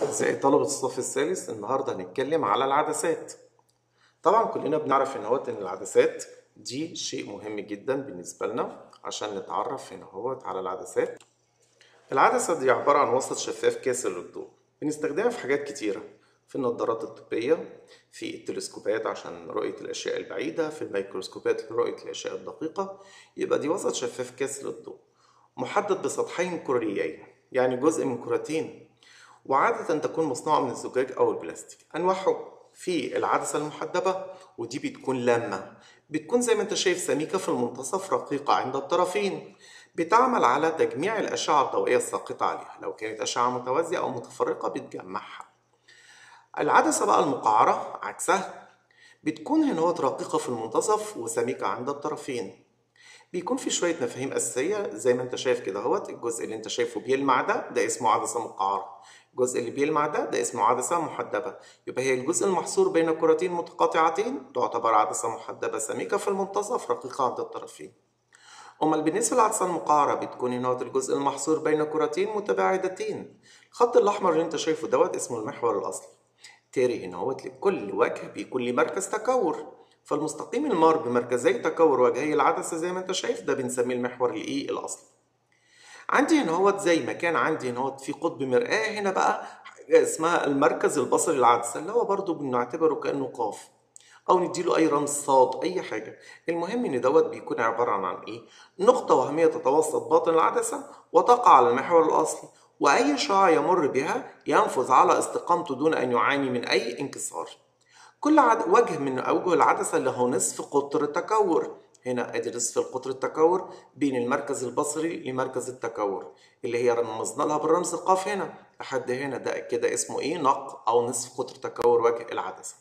أعزائي طلبة الصف الثالث النهاردة هنتكلم على العدسات طبعا كلنا بنعرف هنا هوت إن العدسات دي شيء مهم جدا بالنسبة لنا عشان نتعرف هنا هوت على العدسات العدسة دي عبارة عن وسط شفاف كاسر للضوء بنستخدمها في حاجات كتيرة في النظارات الطبية في التلسكوبات عشان رؤية الأشياء البعيدة في الميكروسكوبات لرؤية الأشياء الدقيقة يبقى دي وسط شفاف كاسر للضوء محدد بسطحين كريين يعني جزء من كرتين وعادة تكون مصنوعة من الزجاج أو البلاستيك أنواعهم في العدسة المحدبة ودي بتكون لامة بتكون زي ما انت شايف سميكة في المنتصف رقيقة عند الطرفين بتعمل على تجميع الأشعة الضوئية الساقطة عليها لو كانت أشعة متوازية أو متفرقة بتجمعها العدسة بقى المقعرة عكسها بتكون هنا رقيقة في المنتصف وسميكة عند الطرفين بيكون في شوية مفاهيم أساسية زي ما أنت شايف كده اهوت الجزء اللي أنت شايفه بيلمع ده ده اسمه عدسة مقعرة الجزء اللي بيلمع ده ده اسمه عدسة محدبة يبقى هي الجزء المحصور بين كرتين متقاطعتين تعتبر عدسة محدبة سميكة في المنتصف رقيقة عند الطرفين أمال بالنسبة للعدسة المقعرة بتكون هنا الجزء المحصور بين كرتين متباعدتين الخط الأحمر اللي أنت شايفه دوت اسمه المحور الأصلي تاري هنا هوت لكل وجه بيكون ليه مركز تكور فالمستقيم المار بمركزي تكور وجهي العدسة زي ما انت شايف ده بنسميه المحور الاي الاصلي عندي هنا هوت زي ما كان عندي هنا هوت في قطب مرآة هنا بقى حاجة اسمها المركز البصري للعدسة اللي هو برضو بنعتبره كأنه قاف أو نديله أي رمز صاد أي حاجة المهم إن دوت بيكون عبارة عن إيه؟ نقطة وهمية تتوسط باطن العدسة وتقع على المحور الأصلي وأي شعاع يمر بها ينفذ على استقامته دون أن يعاني من أي انكسار كل عد... وجه من أوجه العدسة له نصف قطر التكور هنا ادي نصف القطر التكور بين المركز البصري لمركز التكور اللي هي رمزنا لها بالرمز القاف هنا لحد هنا ده كده اسمه ايه نق او نصف قطر تكور وجه العدسه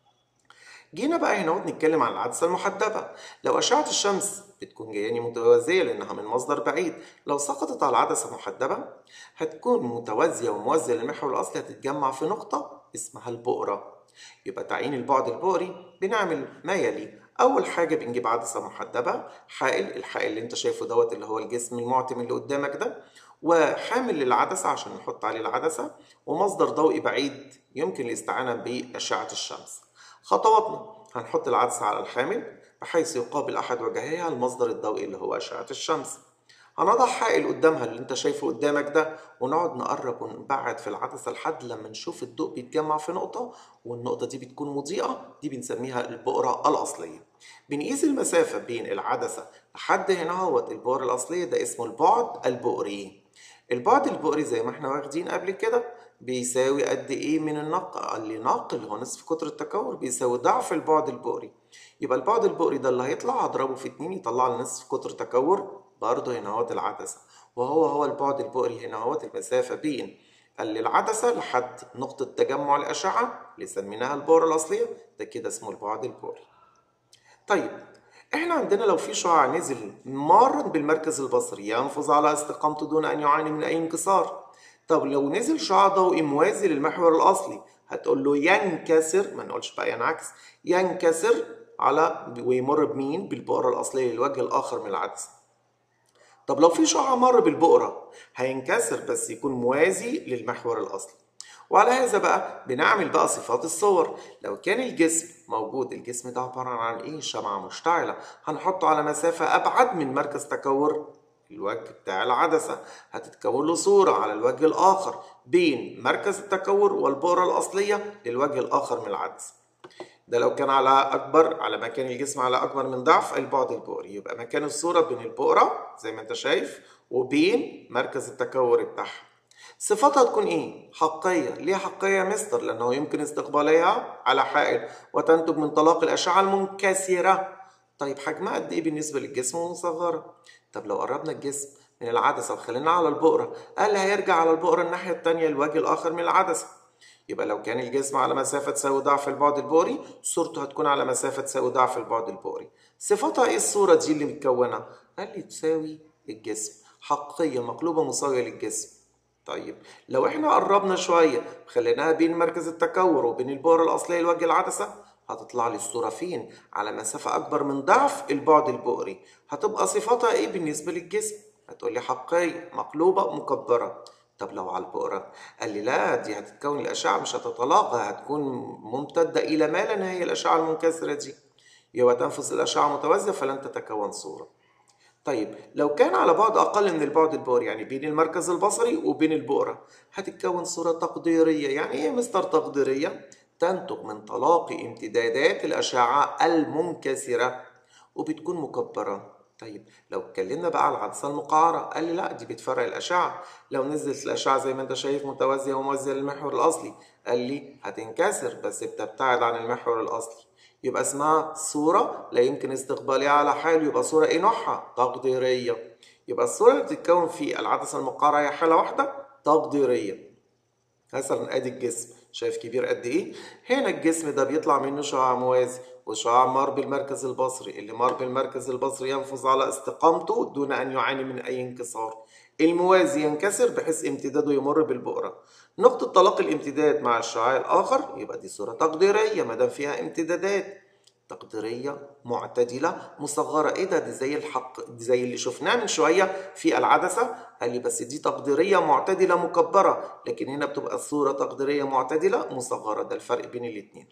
جينا بقى هنا نتكلم عن العدسه المحدبه لو اشعه الشمس بتكون جاياني متوازيه لانها من مصدر بعيد لو سقطت على العدسه محدبه هتكون متوازيه وموازيه للمحور الاصلي هتتجمع في نقطه اسمها البؤره يبقى تعيين البعد البؤري بنعمل ما يلي اول حاجه بنجيب عدسه محدبه حائل الحائل اللي انت شايفه دوت اللي هو الجسم المعتم اللي قدامك ده وحامل للعدسه عشان نحط عليه العدسه ومصدر ضوئي بعيد يمكن الاستعانه باشعه الشمس خطواتنا هنحط العدسه على الحامل بحيث يقابل احد وجهيها المصدر الضوئي اللي هو اشعه الشمس هنضع حائل قدامها اللي انت شايفه قدامك ده ونقعد نقرب ونبعد في العدسه لحد لما نشوف الضوء بيتجمع في نقطه والنقطه دي بتكون مضيئه دي بنسميها البؤره الاصليه بنقيس المسافه بين العدسه لحد هنا اهوت البؤره الاصليه ده اسمه البعد البؤري البعد البؤري زي ما احنا واخدين قبل كده بيساوي قد ايه من النق قال لي نق اللي هو نصف قطر التكور بيساوي ضعف البعد البؤري يبقى البعد البؤري ده اللي هيطلع هضربه في اتنين يطلع لي نصف قطر تكور برضه هنا اهوت العدسة وهو هو البعد البؤري هنا اهوت المسافة بين العدسة لحد نقطة تجمع الأشعة اللي سميناها البؤرة الأصلية ده كده اسمه البعد البؤري طيب احنا عندنا لو في شعاع نزل مارا بالمركز البصري ينفذ على استقامته دون أن يعاني من أي انكسار طب لو نزل شعاع ضوئي موازي للمحور الأصلي هتقول له ينكسر ما نقولش بقى ينعكس ينكسر على ويمر بمين بالبؤرة الأصلية للوجه الآخر من العدسة طب لو في شعاع مر بالبؤرة هينكسر بس يكون موازي للمحور الأصلي وعلى هذا بقى بنعمل بقى صفات الصور لو كان الجسم موجود الجسم ده عبارة عن ايه شمعة مشتعلة هنحطه على مسافة أبعد من مركز تكور الوجه بتاع العدسة هتتكون له صورة على الوجه الآخر بين مركز التكور والبؤرة الأصلية للوجه الآخر من العدسة ده لو كان على اكبر على مكان الجسم على اكبر من ضعف البعد البؤري يبقى مكان الصوره بين البؤره زي ما انت شايف وبين مركز التكور بتاعها صفاتها تكون ايه حقيه ليه حقيه يا مستر لانه يمكن استقبالها على حائل وتنتج من طلاق الاشعه المنكسره طيب حجمها قد ايه بالنسبه للجسم ومصغره طب لو قربنا الجسم من العدسه وخليناه على البؤره قال هيرجع على البؤره الناحيه الثانيه الوجه الاخر من العدسه يبقى لو كان الجسم على مسافة تساوي ضعف البعد البؤري صورته هتكون على مسافة تساوي ضعف البعد البؤري صفتها ايه الصورة دي اللي متكونة؟ قال لي تساوي الجسم حقيقية مقلوبة مساوية للجسم طيب لو احنا قربنا شوية خليناها بين مركز التكور وبين البؤرة الأصلية لوجه العدسة هتطلع لي الصورة فين؟ على مسافة أكبر من ضعف البعد البؤري هتبقى صفاتها ايه بالنسبة للجسم؟ هتقول لي حقيقية مقلوبة مكبرة طب لو على البقرة قال لي لا دي هتتكون الأشعة مش هتتلاقى هتكون ممتدة إلى ما لا نهاية الأشعة المنكسرة دي يبقى تنفذ الأشعة متوازية فلن تتكون صورة طيب لو كان على بعد أقل من البعد البؤري يعني بين المركز البصري وبين البؤرة هتتكون صورة تقديرية يعني إيه مستر تقديرية؟ تنتج من تلاقي امتدادات الأشعة المنكسرة وبتكون مكبرة طيب لو اتكلمنا بقى على العدسة المقعرة قال لي لا دي بتفرق الأشعة لو نزلت الأشعة زي ما أنت شايف متوازية وموازية للمحور الأصلي قال لي هتنكسر بس بتبتعد عن المحور الأصلي يبقى اسمها صورة لا يمكن استقبالها على حال يبقى صورة ايه نوعها؟ تقديرية يبقى الصورة اللي بتتكون في العدسة المقعرة هي حالة واحدة تقديرية مثلا ادي الجسم شايف كبير قد ايه؟ هنا الجسم ده بيطلع منه شعاع موازي وشعاع مار بالمركز البصري اللي مار بالمركز البصري ينفذ على استقامته دون ان يعاني من اي انكسار الموازي ينكسر بحيث امتداده يمر بالبؤرة نقطة تلاقي الامتداد مع الشعاع الآخر يبقى دي صورة تقديرية ما دام فيها امتدادات تقديرية معتدلة مصغرة ايه ده دي زي الحق دي زي اللي شفناه من شوية في العدسة قال لي بس دي تقديرية معتدلة مكبرة لكن هنا بتبقى الصورة تقديرية معتدلة مصغرة ده الفرق بين الاتنين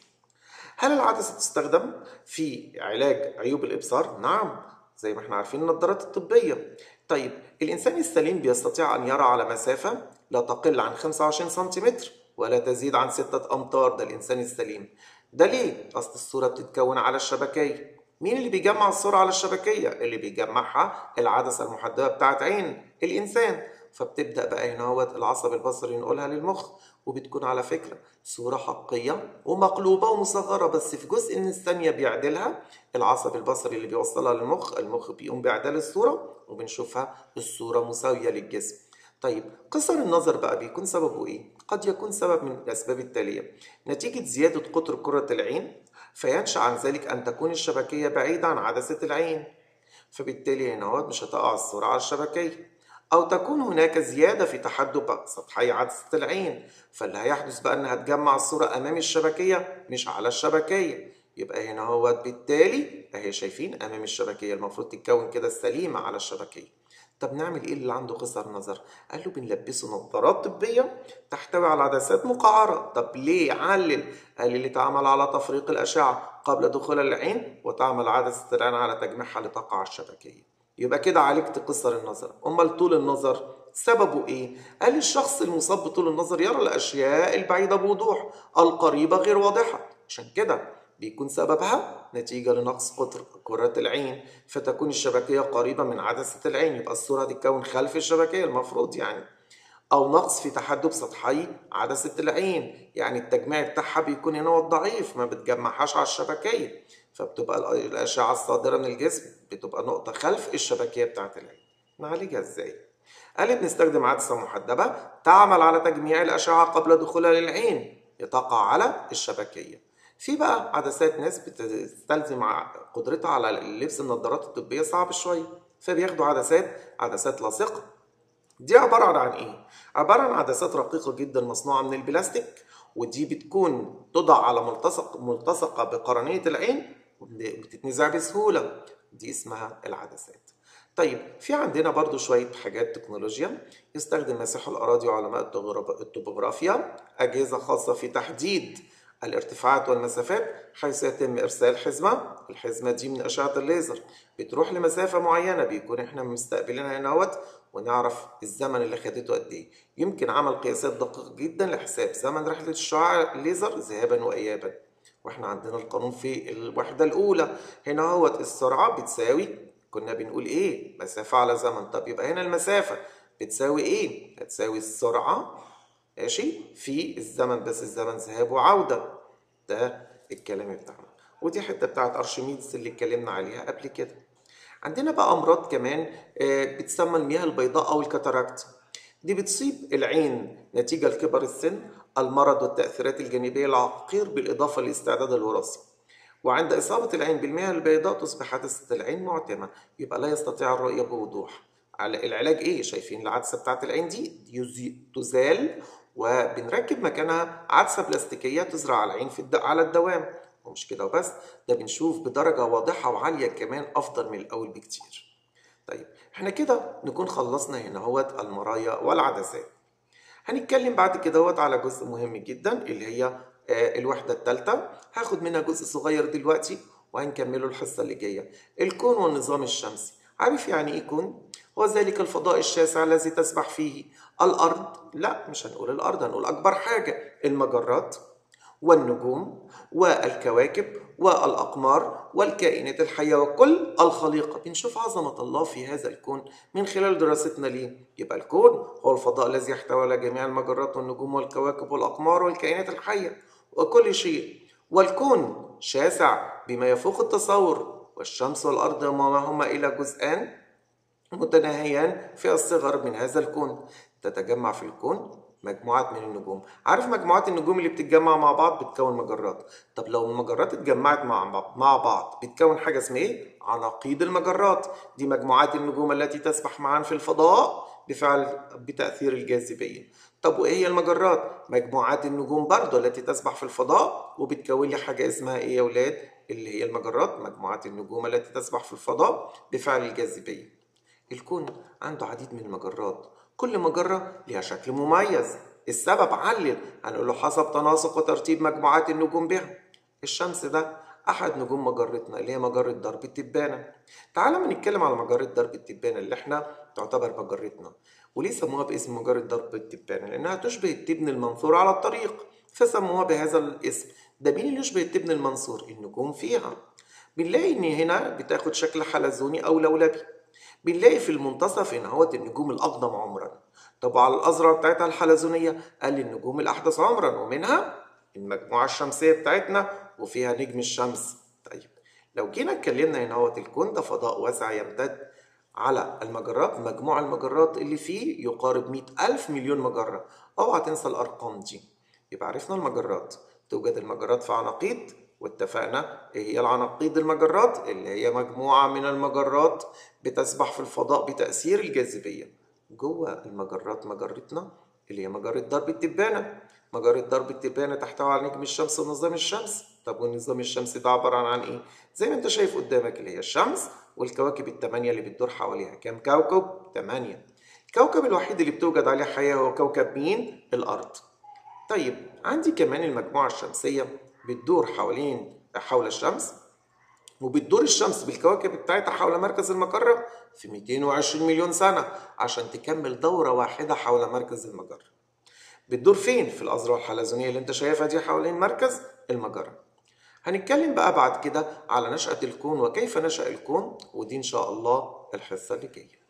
هل العدسة تستخدم في علاج عيوب الإبصار؟ نعم زي ما احنا عارفين النظارات الطبية طيب الإنسان السليم بيستطيع أن يرى على مسافة لا تقل عن 25 سنتيمتر ولا تزيد عن 6 أمتار ده الإنسان السليم ده ليه؟ أصل الصورة بتتكون على الشبكية مين اللي بيجمع الصورة على الشبكية؟ اللي بيجمعها العدسة المحدبة بتاعت عين الإنسان فبتبدأ بقى هنا هو العصب البصري ينقلها للمخ وبتكون على فكرة صورة حقية ومقلوبة ومصغرة بس في جزء من الثانية بيعدلها العصب البصري اللي بيوصلها للمخ المخ بيقوم بإعدال الصورة وبنشوفها الصورة مساوية للجسم طيب قصر النظر بقى بيكون سببه ايه؟ قد يكون سبب من الأسباب التالية نتيجة زيادة قطر كرة العين فينشأ عن ذلك أن تكون الشبكية بعيدة عن عدسة العين فبالتالي هنا مش هتقع الصورة على الشبكية أو تكون هناك زيادة في تحدب سطحي عدسة العين فاللي هيحدث بقى إنها تجمع الصورة أمام الشبكية مش على الشبكية يبقى هنا هو بالتالي أهي شايفين أمام الشبكية المفروض تتكون كده السليمة على الشبكية طب نعمل ايه اللي عنده قصر نظر؟ قال له بنلبسه نظارات طبية تحتوي على عدسات مقعرة، طب ليه؟ علل، قال لي تعمل على تفريق الأشعة قبل دخول العين وتعمل عدسة العين على تجميعها لتقع على الشبكية. يبقى كده عالجت قصر النظر، أمال طول النظر سببه ايه؟ قال الشخص المصاب بطول النظر يرى الأشياء البعيدة بوضوح، القريبة غير واضحة، عشان كده بيكون سببها نتيجة لنقص قطر كرة العين فتكون الشبكية قريبة من عدسة العين يبقى الصورة هتتكون خلف الشبكية المفروض يعني أو نقص في تحدب سطحي عدسة العين يعني التجميع بتاعها بيكون هنا ضعيف ما بتجمعهاش على الشبكية فبتبقى الأشعة الصادرة من الجسم بتبقى نقطة خلف الشبكية بتاعة العين نعالجها ازاي؟ قال بنستخدم عدسة محدبة تعمل على تجميع الأشعة قبل دخولها للعين لتقع على الشبكية في بقى عدسات ناس بتستلزم قدرتها على لبس النظارات الطبية صعب شوية فبياخدوا عدسات عدسات لاصقة دي عبارة عن ايه؟ عبارة عن عدسات رقيقة جدا مصنوعة من البلاستيك ودي بتكون تضع على ملتصق ملتصقة بقرنية العين وبتتنزع بسهولة دي اسمها العدسات طيب في عندنا برضو شوية حاجات تكنولوجيا يستخدم مسيح الأراضي وعلماء الطبوغرافيا أجهزة خاصة في تحديد الارتفاعات والمسافات حيث يتم إرسال حزمة الحزمة دي من أشعة الليزر بتروح لمسافة معينة بيكون إحنا مستقبلينها هنا اهوت ونعرف الزمن اللي خدته قد إيه يمكن عمل قياسات دقيقة جدا لحساب زمن رحلة الشعاع الليزر ذهابا وإيابا واحنا عندنا القانون في الوحدة الأولى هنا اهوت السرعة بتساوي كنا بنقول إيه مسافة على زمن طب يبقى هنا المسافة بتساوي إيه هتساوي السرعة ماشي في الزمن بس الزمن ذهاب وعودة ده الكلام بتاعنا ودي حتة بتاعت أرشميدس اللي اتكلمنا عليها قبل كده عندنا بقى أمراض كمان بتسمى المياه البيضاء أو الكاتاراكت دي بتصيب العين نتيجة لكبر السن المرض والتأثيرات الجانبية العقير بالإضافة للاستعداد الوراثي وعند إصابة العين بالمياه البيضاء تصبح عدسة العين معتمة يبقى لا يستطيع الرؤية بوضوح العلاج ايه شايفين العدسة بتاعت العين دي تزال وبنركب مكانها عدسة بلاستيكية تزرع على العين في الد... على الدوام ومش كده وبس ده بنشوف بدرجة واضحة وعالية كمان أفضل من الأول بكتير طيب احنا كده نكون خلصنا هنا هوت المرايا والعدسات هنتكلم بعد كده هوت على جزء مهم جدا اللي هي آه، الوحدة الثالثة هاخد منها جزء صغير دلوقتي وهنكمله الحصة اللي جاية الكون والنظام الشمسي عارف يعني ايه كون؟ هو ذلك الفضاء الشاسع الذي تسبح فيه الأرض لا مش هنقول الأرض هنقول أكبر حاجة المجرات والنجوم والكواكب والأقمار والكائنات الحية وكل الخليقة بنشوف عظمة الله في هذا الكون من خلال دراستنا ليه يبقى الكون هو الفضاء الذي يحتوي على جميع المجرات والنجوم والكواكب والأقمار والكائنات الحية وكل شيء والكون شاسع بما يفوق التصور والشمس والأرض وما هما إلى جزءان متناهيان في الصغر من هذا الكون تتجمع في الكون مجموعات من النجوم عارف مجموعات النجوم اللي بتتجمع مع بعض بتكون مجرات طب لو المجرات اتجمعت مع مع بعض بتكون حاجه اسمها ايه عناقيد المجرات دي مجموعات النجوم التي تسبح معا في الفضاء بفعل بتاثير الجاذبيه طب وايه هي المجرات مجموعات النجوم برضه التي تسبح في الفضاء وبتكون لي حاجه اسمها ايه يا ولاد اللي هي المجرات مجموعات النجوم التي تسبح في الفضاء بفعل الجاذبيه الكون عنده عديد من المجرات كل مجرة لها شكل مميز السبب علل هنقول له حسب تناسق وترتيب مجموعات النجوم بها الشمس ده أحد نجوم مجرتنا اللي هي مجرة درب التبانة تعال ما نتكلم على مجرة درب التبانة اللي احنا تعتبر مجرتنا وليه سموها باسم مجرة درب التبانة لأنها تشبه التبن المنثور على الطريق فسموها بهذا الاسم ده مين اللي يشبه التبن المنثور النجوم فيها بنلاقي ان هنا بتاخد شكل حلزوني او لولبي بنلاقي في المنتصف هنا هو النجوم الأقدم عمرا طب على الأزرار بتاعتها الحلزونية قال النجوم الأحدث عمرا ومنها المجموعة الشمسية بتاعتنا وفيها نجم الشمس طيب لو جينا اتكلمنا هنا هو الكون ده فضاء واسع يمتد على المجرات مجموع المجرات اللي فيه يقارب مئة ألف مليون مجرة اوعى تنسى الأرقام دي يبقى عرفنا المجرات توجد المجرات في عناقيد واتفقنا ايه هي العناقيد المجرات اللي هي مجموعة من المجرات بتسبح في الفضاء بتأثير الجاذبية جوه المجرات مجرتنا اللي هي مجرة درب التبانة مجرة درب التبانة تحتوي على نجم الشمس ونظام الشمس طب والنظام الشمسي ده عبارة عن ايه؟ زي ما انت شايف قدامك اللي هي الشمس والكواكب الثمانية اللي بتدور حواليها كام كوكب؟ ثمانية الكوكب الوحيد اللي بتوجد عليه حياة هو كوكب مين؟ الأرض طيب عندي كمان المجموعة الشمسية بتدور حوالين حول الشمس وبتدور الشمس بالكواكب بتاعتها حول مركز المجرة في 220 مليون سنة عشان تكمل دورة واحدة حول مركز المجرة بتدور فين؟ في الأزرار الحلزونية اللي انت شايفها دي حوالين مركز المجرة هنتكلم بقى بعد كده على نشأة الكون وكيف نشأ الكون ودي إن شاء الله الحصة اللي جاية